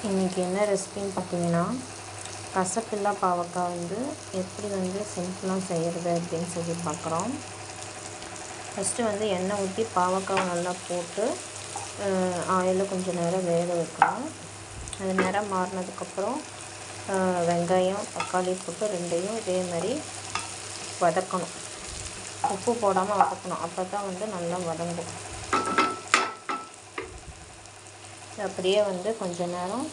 இன்றைக்கி என்ன ரெசிபின்னு பார்த்தீங்கன்னா கசப்பில்லா பாவக்காய் வந்து எப்படி வந்து சிம்பிளாக செய்கிறது அப்படின்னு சொல்லி பார்க்குறோம் ஃபஸ்ட்டு வந்து எண்ணெய் ஊற்றி பாவக்காவை நல்லா போட்டு ஆயிலில் கொஞ்சம் நேரம் வேக வைக்கணும் அது நேரம் மாறினதுக்கப்புறம் வெங்காயம் தக்காளி போட்டு ரெண்டையும் இதே மாதிரி வதக்கணும் உப்பு போடாமல் வதக்கணும் அப்போ தான் வந்து நல்லா வதங்கும் அப்படியே வந்து கொஞ்ச நேரம்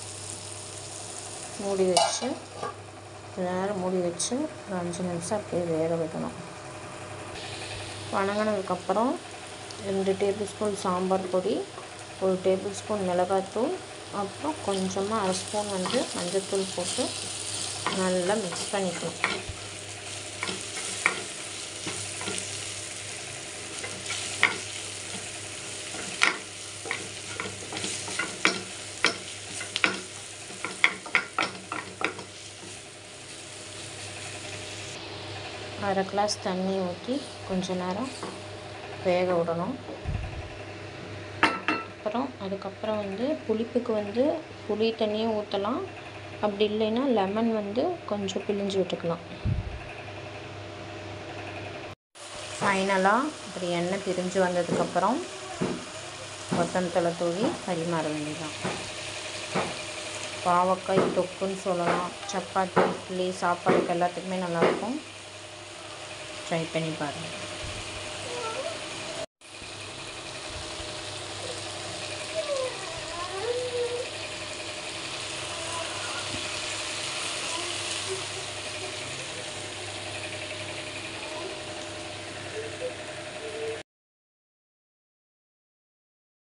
மூடி வச்சு கொஞ்ச நேரம் மூடி வச்சு ஒரு அஞ்சு நிமிஷம் அப்படியே வேக வைக்கணும் வணங்கினதுக்கப்புறம் ரெண்டு டேபிள் ஸ்பூன் சாம்பார் பொடி ஒரு டேபிள் ஸ்பூன் மிளகாத்தூள் அப்புறம் கொஞ்சமாக அரை ஸ்பூன் வந்து மஞ்சள்தூள் போட்டு நல்லா மிக்ஸ் பண்ணிக்கணும் அரை கிளாஸ் தண்ணி ஊற்றி கொஞ்ச நேரம் வேக விடணும் அப்புறம் அதுக்கப்புறம் வந்து புளிப்புக்கு வந்து புளி தண்ணியும் ஊற்றலாம் அப்படி இல்லைன்னா லெமன் வந்து கொஞ்சம் பிழிஞ்சு விட்டுக்கலாம் ஃபைனலாக அப்படி எண்ணெய் பிரிஞ்சு வந்ததுக்கப்புறம் கொத்தமல்லி தூவி பரிமாற வேண்டியதான் பாவக்காய் தொக்குன்னு சொல்லலாம் சப்பாத்தி இட்லி சாப்பாடுக்கு எல்லாத்துக்குமே நல்லாயிருக்கும் ட்ரை பண்ணி பாருங்கள்